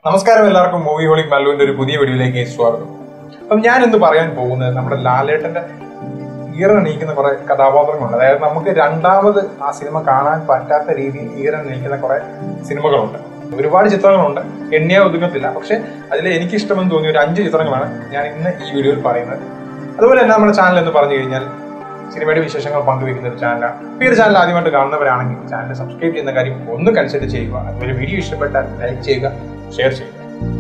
നമസ്കാരം എല്ലാവർക്കും movie holic മല്ലുവിന്റെ ഒരു പുതിയ വീഡിയോയിലേക്ക് സ്വാഗതം അപ്പം ഞാൻ ഇന്ന് പറയാൻ പോകുന്നത് നമ്മുടെ ലാലേട്ടന്റെ ഈറനണിയിക്കുന്ന കുറെ കഥാപാത്രങ്ങളുണ്ട് അതായത് നമുക്ക് രണ്ടാമത് ആ സിനിമ കാണാൻ പറ്റാത്ത രീതിയിൽ ഈറനണിയിക്കുന്ന കുറെ സിനിമകളുണ്ട് ഒരുപാട് ചിത്രങ്ങളുണ്ട് എണ്ണിയാ ഒതുങ്ങത്തില്ല പക്ഷെ അതിൽ എനിക്ക് ഇഷ്ടമെന്ന് തോന്നിയ ഒരു അഞ്ച് ചിത്രങ്ങളാണ് ഞാൻ ഇന്ന് ഈ വീഡിയോയിൽ പറയുന്നത് അതുപോലെ തന്നെ നമ്മുടെ ചാനൽ എന്ന് പറഞ്ഞു കഴിഞ്ഞാൽ സിനിമയുടെ വിശേഷങ്ങൾ പങ്കുവെക്കുന്ന ഒരു ചാനലാണ് ഈ ഒരു ചാനൽ ആദ്യമായിട്ട് കാണുന്നവരാണെങ്കിൽ ചാനൽ സബ്സ്ക്രൈബ് ചെയ്യുന്ന കാര്യം ഒന്ന് കൺസിഡർ ചെയ്യുക അതുപോലെ വീഡിയോ ഇഷ്ടപ്പെട്ടാൽ ലൈക്ക് ചെയ്യുക ഷെയർ ചെയ്യുക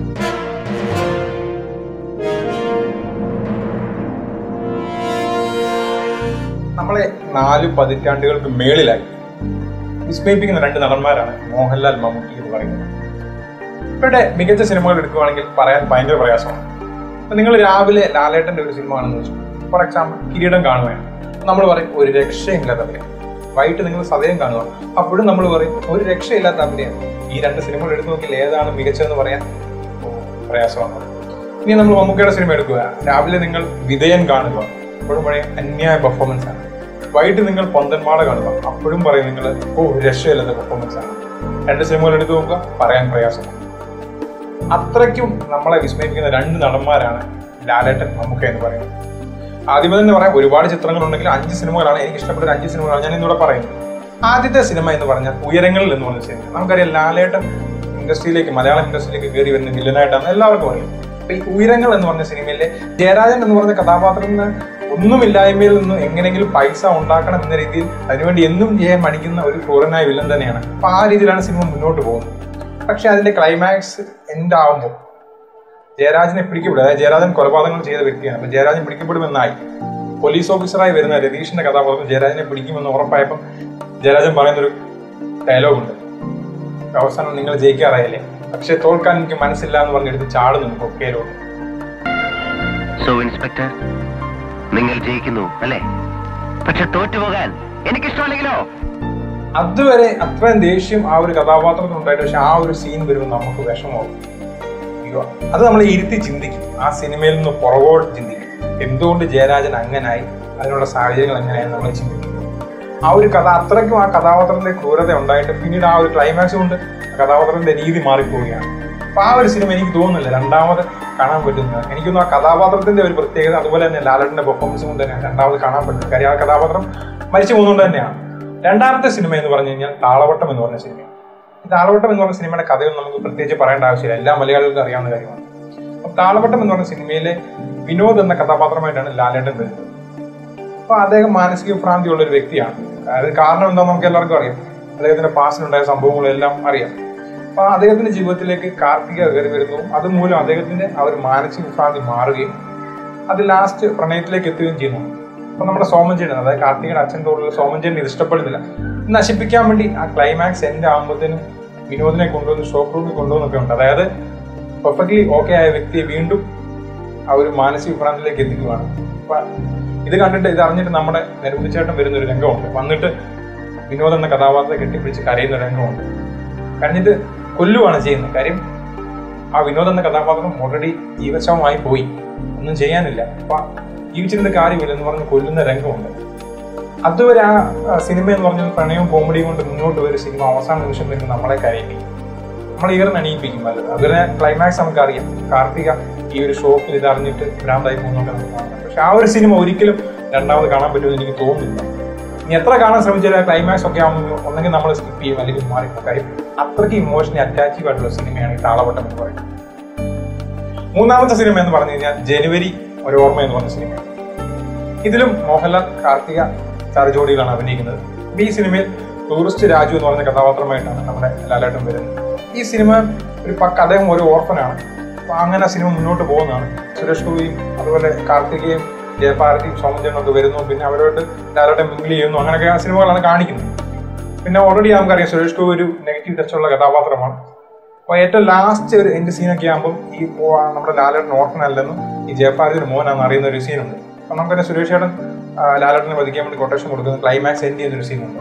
നമ്മളെ നാല് പതിറ്റാണ്ടുകൾക്ക് മേളിലായി വിസ്മയിപ്പിക്കുന്ന രണ്ട് നടന്മാരാണ് മോഹൻലാൽ മമ്മൂട്ടി എന്ന് പറയുന്നത് ഇവരുടെ മികച്ച സിനിമകൾ എടുക്കുകയാണെങ്കിൽ പറയാൻ ഭയങ്കര പ്രയാസമാണ് അപ്പൊ നിങ്ങൾ രാവിലെ ലാലേട്ടന്റെ ഒരു സിനിമ ആണെന്ന് വെച്ചു ഫോർ എക്സാമ്പിൾ കിരീടം കാണുകയാണ് നമ്മൾ പറയും ഒരു രക്ഷയില്ലാത്ത അഭിനയം വൈകിട്ട് നിങ്ങൾ സദയം കാണുക അപ്പോഴും നമ്മൾ പറയും ഒരു രക്ഷയില്ലാത്ത അഭിനയം ഈ രണ്ട് സിനിമകൾ എടുത്തു നോക്കിയാൽ ഏതാണ് മികച്ചതെന്ന് പറയാൻ ഓ, പ്രയാസമാണ് ഇനി നമ്മൾ മമ്മൂക്കയുടെ സിനിമ എടുക്കുക രാവിലെ നിങ്ങൾ വിധേയൻ കാണുക അപ്പോഴും പറയും അന്യായ പെർഫോമൻസ് ആണ് വൈകിട്ട് നിങ്ങൾ പന്തന്മാട കാണുക അപ്പോഴും പറയും നിങ്ങൾ ഓ രക്ഷയില്ലാത്ത പെർഫോമൻസ് ആണ് രണ്ട് സിനിമകൾ എടുത്തു നോക്കുക പറയാൻ പ്രയാസമാണ് അത്രയ്ക്കും നമ്മളെ വിസ്മയിപ്പിക്കുന്ന രണ്ട് നടന്മാരാണ് ലാലേട്ടൻ മമ്മൂക്ക എന്ന് പറയുന്നത് ആദ്യമേ തന്നെ പറയാം ഒരുപാട് ചിത്രങ്ങളുണ്ടെങ്കിൽ അഞ്ച് സിനിമകളാണ് എനിക്ക് ഇഷ്ടപ്പെട്ട ഒരു അഞ്ച് സിനിമകളാണ് ഞാൻ ഇന്നിവിടെ പറയുന്നത് ആദ്യത്തെ സിനിമ എന്ന് പറഞ്ഞാൽ ഉയരങ്ങളിൽ എന്ന് പറഞ്ഞ സിനിമ നമുക്കറിയാം ലാലേട്ടൻ ഇൻഡസ്ട്രിയിലേക്ക് മലയാളം ഇൻഡസ്ട്രിയിലേക്ക് കയറി വരുന്ന വില്ലനായിട്ടാണ് എല്ലാവർക്കും അറിയാം അപ്പൊ ഈ ഉയരങ്ങൾ എന്ന് പറഞ്ഞ സിനിമയിലെ ജയരാജൻ എന്ന് പറഞ്ഞ കഥാപാത്രത്തിന് ഒന്നുമില്ലായ്മയിൽ നിന്നും എങ്ങനെയെങ്കിലും പൈസ ഉണ്ടാക്കണം എന്ന രീതിയിൽ അതിനുവേണ്ടി എന്നും ചെയ്യാൻ മടിക്കുന്ന ഒരു ക്രൂരനായ വില്ലൻ തന്നെയാണ് അപ്പൊ ആ രീതിയിലാണ് സിനിമ മുന്നോട്ട് പോകുന്നത് പക്ഷെ അതിന്റെ ക്ലൈമാക്സ് എൻഡ് ആവുമ്പോൾ ജയരാജനെ പിടിക്കപ്പെടും അതായത് ജയരാജൻ കൊലപാതകങ്ങൾ ചെയ്ത വ്യക്തിയാണ് അപ്പൊ ജയരാജൻ പിടിക്കപ്പെടുമെന്നായി പോലീസ് ഓഫീസറായി വരുന്ന രതീഷിന്റെ കഥാപാത്രം ജയരാജനെ പിടിക്കുമെന്ന് ഉറപ്പായപ്പം ജയരാജൻ പറയുന്നൊരു ഡയലോഗുണ്ട് അവസാനം നിങ്ങൾ ജയിക്കാറായല്ലേ പക്ഷെ തോൽക്കാൻ എനിക്ക് മനസ്സില്ല എന്ന് പറഞ്ഞെടുത്ത് ചാടുന്നു കൊക്കയിലോട്ട് സോ ഇൻസ്പെക്ടർ നിങ്ങൾ ജയിക്കുന്നു അല്ലേ പക്ഷെ തോറ്റുപോകാൻ എനിക്കിഷ്ടമല്ലെങ്കിലോ അതുവരെ അത്രയും ദേഷ്യം ആ ഒരു കഥാപാത്രത്തിന് ഉണ്ടായിട്ട് പക്ഷെ ആ ഒരു സീൻ വരുമ്പോൾ നമുക്ക് വിഷമമാവും അയ്യോ അത് നമ്മൾ ഇരുത്തി ചിന്തിക്കും ആ സിനിമയിൽ നിന്ന് പുറകോട്ട് ചിന്തിക്കും എന്തുകൊണ്ട് ജയരാജൻ അങ്ങനായി അതിനുള്ള സാഹചര്യങ്ങൾ എങ്ങനെയായി നമ്മൾ ചിന്തിക്കും ആ ഒരു കഥ അത്രയ്ക്കും ആ കഥാപാത്രത്തിന്റെ ക്രൂരത ഉണ്ടായിട്ട് പിന്നീട് ആ ഒരു ക്ലൈമാക്സ് കൊണ്ട് ആ കഥാപാത്രത്തിന്റെ രീതി മാറിപ്പോവുകയാണ് അപ്പൊ ആ ഒരു സിനിമ എനിക്ക് തോന്നുന്നില്ല രണ്ടാമത് കാണാൻ പറ്റുന്നത് എനിക്കൊന്നും ആ കഥാപാത്രത്തിന്റെ ഒരു പ്രത്യേകത അതുപോലെ തന്നെ ലാലട്ടിന്റെ പെർഫോമൻസ് കൊണ്ട് തന്നെ രണ്ടാമത് കാണാൻ പറ്റുന്നത് കാര്യം ആ കഥാപാത്രം മരിച്ചു പോകുന്നതുകൊണ്ട് തന്നെയാണ് രണ്ടാമത്തെ സിനിമ എന്ന് പറഞ്ഞു കഴിഞ്ഞാൽ താളവട്ടം എന്ന് പറഞ്ഞ സിനിമ ഈ താളവട്ടം എന്ന് പറഞ്ഞ സിനിമയുടെ കഥയൊന്നും നമുക്ക് പ്രത്യേകിച്ച് പറയേണ്ട ആവശ്യമില്ല എല്ലാ മലയാളികൾക്കും അറിയാവുന്ന കാര്യമാണ് അപ്പൊ താളവട്ടം എന്ന് പറഞ്ഞ സിനിമയിലെ വിനോദ് എന്ന കഥാപാത്രമായിട്ടാണ് ലാലേട്ടൻ വരുന്നത് അപ്പൊ അദ്ദേഹം മാനസിക ഭ്രാന്തിയുള്ള ഒരു വ്യക്തിയാണ് അത് കാരണം എന്താണെന്ന് നമുക്ക് എല്ലാവർക്കും അറിയാം അദ്ദേഹത്തിന്റെ പാസ്റ്റിലുണ്ടായ സംഭവങ്ങളെല്ലാം അറിയാം അപ്പൊ അദ്ദേഹത്തിന്റെ ജീവിതത്തിലേക്ക് കാർത്തിക കയറി വരുന്നു അതുമൂലം അദ്ദേഹത്തിന്റെ ആ ഒരു മാനസിക ഭ്രാന്തി മാറുകയും അത് ലാസ്റ്റ് പ്രണയത്തിലേക്ക് എത്തുകയും ചെയ്യുന്നു അപ്പൊ നമ്മുടെ സോമൻചേട്ടൻ അതായത് കാർത്തികയുടെ അച്ഛൻ്റെ കൂടെയുള്ള സോമൻചേട്ടൻ ഇത് ഇഷ്ടപ്പെടുന്നില്ല ഇത് നശിപ്പിക്കാൻ വേണ്ടി ആ ക്ലൈമാക്സ് എൻഡ് ആകുമ്പോഴത്തേനും വിനോദിനെ കൊണ്ടുവന്ന് ഷോപ്പ് റൂമിൽ കൊണ്ടുവന്നൊക്കെ ഉണ്ട് അതായത് പെർഫെക്റ്റ്ലി ഓക്കെ ആയ വ്യക്തിയെ വീണ്ടും ആ ഒരു മാനസിക ഭ്രാന്തിലേക്ക് എത്തിക്കുകയാണ് അപ്പൊ ഇത് കണ്ടിട്ട് ഇത് അറിഞ്ഞിട്ട് നമ്മുടെ നെരുമ്പി ചേട്ടൻ വരുന്ന ഒരു രംഗമുണ്ട് വന്നിട്ട് വിനോദ് എന്ന കഥാപാത്രത്തെ കെട്ടിപ്പിടിച്ച് കരയുന്ന ഒരു രംഗമുണ്ട് കഴിഞ്ഞിട്ട് കൊല്ലുവാണ് ചെയ്യുന്നത് കാര്യം ആ വിനോദ് എന്ന കഥാപാത്രം ഓൾറെഡി ജീവശവമായി പോയി ഒന്നും ചെയ്യാനില്ല അപ്പൊ ജീവിച്ചിരുന്ന കാര്യമില്ല എന്ന് പറഞ്ഞ് കൊല്ലുന്ന രംഗമുണ്ട് അതുവരെ ആ ആ സിനിമ എന്ന് പറഞ്ഞാൽ പ്രണയവും കോമഡിയും കൊണ്ട് മുന്നോട്ട് വരും സിനിമ അവസാന നിമിഷം വരുമ്പോൾ നമ്മളെ കരയിപ്പിക്കും നമ്മൾ ഈറിന് അണിയിപ്പിക്കും അല്ലത് അതുവരെ ക്ലൈമാക്സ് നമുക്കറിയാം കാർത്തിക ഈ ഒരു ഷോക്കിൽ ഇത് അറിഞ്ഞിട്ട് ഭ്രാന്തായി പോകുന്നൊക്കെ നമുക്ക് കാണാം പക്ഷെ ആ ഒരു സിനിമ ഒരിക്കലും രണ്ടാമത് കാണാൻ പറ്റുമെന്ന് എനിക്ക് തോന്നുന്നില്ല ഇനി എത്ര കാണാൻ ശ്രമിച്ചാലും ക്ലൈമാക്സ് ഒക്കെ ആകുമ്പോൾ ഒന്നെങ്കിൽ നമ്മൾ സ്കിപ്പ് ചെയ്യും അല്ലെങ്കിൽ മാറിപ്പോകും കാര്യം അത്രയ്ക്ക് ഇമോഷണലി അറ്റാച്ചീവ് ആയിട്ടുള്ള സിനിമയാണ് ഈ താളവട്ടം എന്ന് പറയുന്നത് മൂന്നാമത്തെ സിനിമ എന്ന് പറഞ്ഞു കഴിഞ്ഞാൽ ജനുവരി ഒരു ഓർമ്മ എന്ന് പറഞ്ഞ സിനിമയാണ് ഇതിലും മോഹൻലാൽ കാർത്തിക ചാർജോഡികളാണ് അഭിനയിക്കുന്നത് അപ്പൊ ഈ സിനിമയിൽ ടൂറിസ്റ്റ് രാജു എന്ന് പറഞ്ഞ കഥാപാത്രമായിട്ടാണ് നമ്മുടെ ലാലേട്ടൻ വരുന്നത് ഈ സിനിമ ഒരു പക്ക അദ്ദേഹം ഒരു ഓർഫനാണ് അപ്പൊ അങ്ങനെ ആ സിനിമ മുന്നോട്ട് പോകുന്നതാണ് സുരേഷ് ഗോപിയും അതുപോലെ കാർത്തികയും ജയഭാരതിയും സോമചേട്ടനും ഒക്കെ വരുന്നു പിന്നെ അവരോട് ലാലേട്ടൻ മിങ്കിൾ ചെയ്യുന്നു അങ്ങനെയൊക്കെ ആ സിനിമകളാണ് കാണിക്കുന്നത് പിന്നെ ഓൾറെഡി നമുക്കറിയാം സുരേഷ് ഗോപി ഒരു നെഗറ്റീവ് ടച്ചുള്ള കഥാപാത്രമാണ് അപ്പൊ ഏറ്റവും ലാസ്റ്റ് ഒരു എന്റെ സീനൊക്കെ ആകുമ്പോൾ ഈ പോ- നമ്മുടെ ലാലേട്ടൻ ഓർഫനല്ലെന്നും ഈ ജയഭാരതി ഒരു മോനാന്ന് അറിയുന്ന ഒരു സീനുണ്ട് അപ്പൊ നമുക്കറിയാം സുരേഷ് ചേട്ടൻ ആ, ലാലേട്ടനെ വധിക്കാൻ വേണ്ടി കൊട്ടേഷൻ കൊടുക്കുന്ന ക്ലൈമാക്സ് എൻഡ് ചെയ്യുന്ന ഒരു സീനുണ്ട്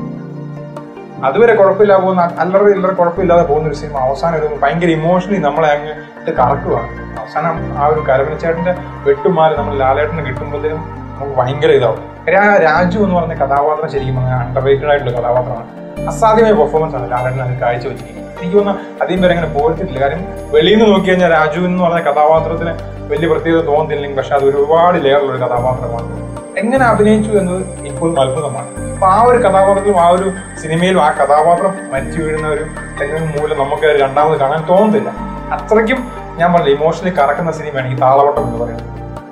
അതുവരെ കുഴപ്പമില്ല പോകുന്ന അല്ലറ ഇല്ലറ കുഴപ്പമില്ലാതെ പോകുന്ന ഒരു സിനിമ അവസാനം ഒരു ഭയങ്കര ഇമോഷണലി നമ്മളെ അങ്ങ് ഇട്ട് കറക്കുവാണ് അവസാനം ആ ഒരു കരവനച്ചേട്ടന്റെ വെട്ടുമാല നമ്മൾ ലാലേട്ടന് കിട്ടുമ്പോഴത്തേനും നമുക്ക് ഭയങ്കര ഇതാവും കാര്യം ആ രാജു എന്ന് പറഞ്ഞ കഥാപാത്രം ശരിക്കും അണ്ടർ റേറ്റഡ് ആയിട്ടുള്ള കഥാപാത്രമാണ് അസാധ്യമായ പെർഫോമൻസ് ആണ് ലാലേട്ടൻ അതിന് കാഴ്ചവെച്ചിരിക്കുന്നത് എനിക്ക് തോന്നുന്നു അധികം പേര് അങ്ങനെ പോയിട്ടില്ല കാര്യം വെളിയിൽ നിന്ന് നോക്കി കഴിഞ്ഞാൽ രാജു എന്ന് പറഞ്ഞ കഥാപാത്രത്തിന് വലിയ പ്രത്യേകത തോന്നുന്നില്ലെങ്കിൽ പക്ഷെ അത് ഒരുപാട് ലെയറിലുള്ള ഒരു കഥാപാത്രമാണ് എങ്ങനെ അഭിനയിച്ചു എന്നത് ഇപ്പോഴും അത്ഭുതമാണ് അപ്പൊ ആ ഒരു കഥാപാത്രത്തിലും ആ ഒരു സിനിമയിലും ആ കഥാപാത്രം മരിച്ചു വീഴുന്ന ഒരു എന്തെങ്കിലും മൂലം നമുക്ക് രണ്ടാമത് കാണാൻ തോന്നുന്നില്ല അത്രയ്ക്കും ഞാൻ പറഞ്ഞില്ല ഇമോഷണലി കറക്കുന്ന സിനിമയാണ് ഈ താളവട്ടം എന്ന് പറയുന്നത്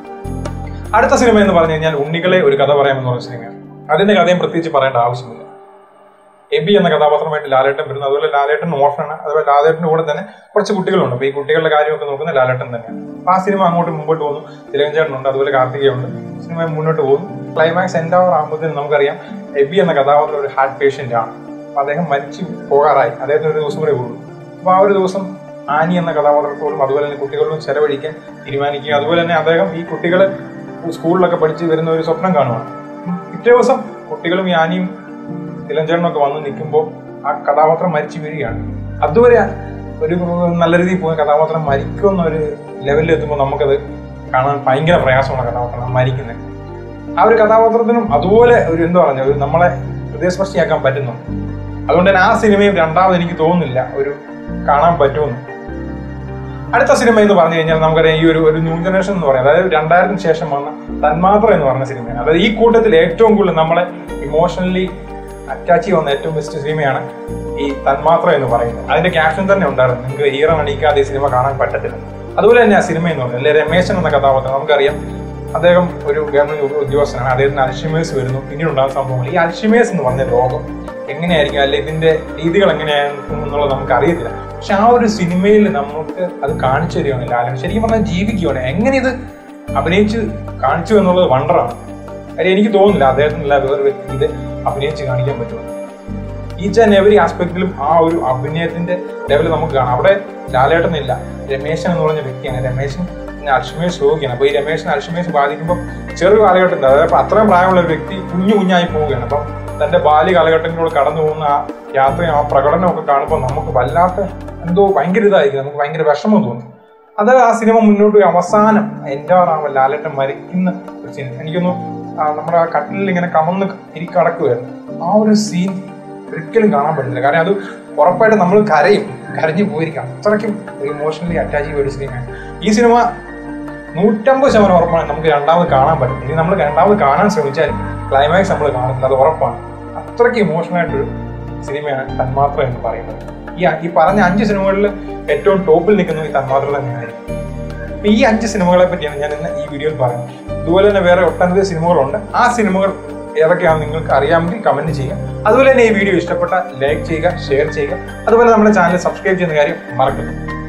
അടുത്ത സിനിമ എന്ന് പറഞ്ഞു കഴിഞ്ഞാൽ ഉണ്ണികളെ ഒരു കഥ പറയാമെന്ന് പറഞ്ഞ സിനിമയാണ് അതിന്റെ കഥയും പ്രത്യേകിച്ച് പറയേണ്ട ആവശ്യമില്ല എബി എന്ന കഥാപാത്രമായിട്ട് ലാലേട്ടൻ വരുന്നു അതുപോലെ ലാലേട്ടൻ ഓർഫനാണ് അതുപോലെ ലാലേട്ടൻ്റെ കൂടെ തന്നെ കുറച്ച് കുട്ടികളുണ്ട് അപ്പൊ ഈ കുട്ടികളുടെ കാര്യമൊക്കെ നോക്കുന്ന ലാലേട്ടൻ തന്നെയാണ് അപ്പൊ ആ സിനിമ അങ്ങോട്ട് മുമ്പോട്ട് പോകുന്നു തിലകഞ്ചേട്ടനുണ്ട് അതുപോലെ കാർത്തികയുണ്ട് സിനിമ മുന്നോട്ട് പോകുന്നു ക്ലൈമാക്സ് എൻ്റെ ആകുമ്പോഴത്തേനും നമുക്കറിയാം എബി എന്ന കഥാപാത്രം ഒരു ഹാർട്ട് പേഷ്യന്റ് ആണ് അപ്പൊ അദ്ദേഹം മരിച്ചു പോകാറായി അദ്ദേഹത്തിന് ഒരു ദിവസം കൂടെ ഉള്ളൂ അപ്പൊ ആ ഒരു ദിവസം ആനി എന്ന കഥാപാത്രത്തോടും അതുപോലെ തന്നെ കുട്ടികളോടും ചെലവഴിക്കാൻ തീരുമാനിക്കുക അതുപോലെ തന്നെ അദ്ദേഹം ഈ കുട്ടികൾ സ്കൂളിലൊക്കെ പഠിച്ച് വരുന്ന ഒരു സ്വപ്നം കാണുവാണ് പിറ്റേ ദിവസം കുട്ടികളും ഈ ആനിയും ഇലഞ്ചേട്ടനൊക്കെ വന്ന് നിൽക്കുമ്പോൾ ആ കഥാപാത്രം മരിച്ചു വീഴുകയാണ് അതുവരെ ഒരു നല്ല രീതിയിൽ പോകുന്ന കഥാപാത്രം മരിക്കുന്ന ഒരു ലെവലിൽ എത്തുമ്പോൾ നമുക്കത് കാണാൻ ഭയങ്കര പ്രയാസമാണ് കഥാപാത്രം മരിക്കുന്നത് ആ ഒരു കഥാപാത്രത്തിനും അതുപോലെ ഒരു എന്താ പറഞ്ഞ ഒരു നമ്മളെ ഹൃദയസ്പർശിയാക്കാൻ പറ്റുന്നു അതുകൊണ്ട് തന്നെ ആ സിനിമയും രണ്ടാമത് എനിക്ക് തോന്നുന്നില്ല ഒരു കാണാൻ പറ്റുമെന്ന് അടുത്ത സിനിമ എന്ന് പറഞ്ഞു കഴിഞ്ഞാൽ നമുക്കറിയാം ഈ ഒരു ഒരു ന്യൂ ജനറേഷൻ എന്ന് പറയുന്നത് അതായത് രണ്ടായിരത്തിന് ശേഷം വന്ന തന്മാത്ര എന്ന് പറഞ്ഞ സിനിമയാണ് അതായത് ഈ കൂട്ടത്തിൽ ഏറ്റവും കൂടുതൽ നമ്മളെ ഇമോഷണലി അറ്റാച്ച് ചെയ്യുന്ന ഏറ്റവും ബെസ്റ്റ് സിനിമയാണ് ഈ തന്മാത്ര എന്ന് പറയുന്നത് അതിന്റെ ക്യാപ്ഷൻ തന്നെ ഉണ്ടായിരുന്നു നിങ്ങൾക്ക് ഈറ അണിക്കാതെ ഈ സിനിമ കാണാൻ പറ്റത്തില്ല അതുപോലെ തന്നെ ആ സിനിമ എന്ന് പറയുന്നത് അല്ലെ രമേശൻ എന്ന കഥാപാത്രം നമുക്കറിയാം അദ്ദേഹം ഒരു ഗവൺമെന്റ് ഉദ്യോഗസ്ഥനാണ് അദ്ദേഹത്തിന് അൽഷിമേഴ്സ് വരുന്നു പിന്നീട് ഉണ്ടാകുന്ന സംഭവങ്ങൾ ഈ അൽഷിമേഴ്സ് എന്ന് പറഞ്ഞ രോഗം എങ്ങനെയായിരിക്കും അല്ലെ ഇതിന്റെ രീതികൾ എങ്ങനെയായിരിക്കും എന്നുള്ളത് നമുക്ക് അറിയത്തില്ല പക്ഷെ ആ ഒരു സിനിമയിൽ നമുക്ക് അത് കാണിച്ചു തരികയാണ് ലാലൻ ശരിക്കും പറഞ്ഞാൽ ജീവിക്കുകയാണ് എങ്ങനെ ഇത് അഭിനയിച്ച് കാണിച്ചു എന്നുള്ളത് വണ്ടറാണ് കാര്യം എനിക്ക് തോന്നുന്നില്ല അദ്ദേഹത്തിനല്ല വേറെ വ്യക്തി ഇത് അഭിനയിച്ച് കാണിക്കാൻ പറ്റുമോ ഈച്ച് ആൻഡ് എവറി ആസ്പെക്റ്റിലും ആ ഒരു അഭിനയത്തിന്റെ ലെവൽ നമുക്ക് കാണാം അവിടെ ലാലേട്ടനില്ല രമേശൻ എന്ന് പറഞ്ഞ വ്യക്തിയാണ് രമേശൻ പിന്നെ അൽഷിമേഷ് രോഗിയാണ് അപ്പൊ ഈ രമേശിന് അൽഷിമേഷ് ബാധിക്കുമ്പോൾ ചെറു കാലഘട്ടത്തിൽ അതായത് അപ്പൊ അത്രയും പ്രായമുള്ള ഒരു വ്യക്തി കുഞ്ഞു കുഞ്ഞായി പോവുകയാണ് അപ്പം തന്റെ ബാല്യ കാലഘട്ടങ്ങളിലൂടെ കടന്നു പോകുന്ന ആ യാത്രയും ആ പ്രകടനമൊക്കെ കാണുമ്പോൾ നമുക്ക് വല്ലാത്ത എന്തോ ഭയങ്കര ഇതായിരിക്കും നമുക്ക് ഭയങ്കര വിഷമം തോന്നും അത് ആ സിനിമ മുന്നോട്ട് പോയി അവസാനം എൻ്റെ ആറാമ ലാലേട്ടൻ മരിക്കുന്ന ഒരു സീൻ എനിക്കൊന്നു നമ്മുടെ ആ കട്ടിലിൽ ഇങ്ങനെ കമന്ന് ഇരി കടക്കുമായിരുന്നു ആ ഒരു സീൻ ഒരിക്കലും കാണാൻ പറ്റില്ല കാരണം അത് ഉറപ്പായിട്ട് നമ്മൾ കരയും കരഞ്ഞു പോയിരിക്കാം അത്രയ്ക്കും ഒരു ഇമോഷണലി അറ്റാച്ച് ചെയ്ത ഒരു സിനിമയാണ് ഈ സിനിമ നൂറ്റമ്പത് ശതമാനം ഉറപ്പാണ് നമുക്ക് രണ്ടാമത് കാണാൻ പറ്റും ഇനി നമ്മൾ രണ്ടാമത് കാണാൻ ശ്രമിച്ചാൽ ക്ലൈമാക്സ് നമ്മൾ കാണത്തില്ല അത് ഉറപ്പാണ് അത്രയ്ക്ക് ഇമോഷണൽ ആയിട്ടൊരു സിനിമയാണ് തന്മാത്ര എന്ന് പറയുന്നത് ഈ ഈ പറഞ്ഞ അഞ്ച് സിനിമകളിൽ ഏറ്റവും ടോപ്പിൽ നിൽക്കുന്നത് ഈ തന്മാത്ര തന്നെയായിരിക്കും അപ്പൊ ഈ അഞ്ച് സിനിമകളെ പറ്റിയാണ് ഞാൻ ഇന്ന് ഈ വീഡിയോയിൽ പറയുന്നത് ഇതുപോലെ തന്നെ വേറെ ഒട്ടനവധി സിനിമകളുണ്ട് ആ സിനിമകൾ ഏതൊക്കെയാണെന്ന് നിങ്ങൾക്ക് അറിയാമെങ്കിൽ കമന്റ് ചെയ്യുക അതുപോലെ തന്നെ ഈ വീഡിയോ ഇഷ്ടപ്പെട്ട ലൈക്ക് ചെയ്യുക ഷെയർ ചെയ്യുക അതുപോലെ നമ്മുടെ ചാനൽ സബ്സ്ക്രൈബ് ചെയ്യുന്ന കാര്യം മറക്കരുത്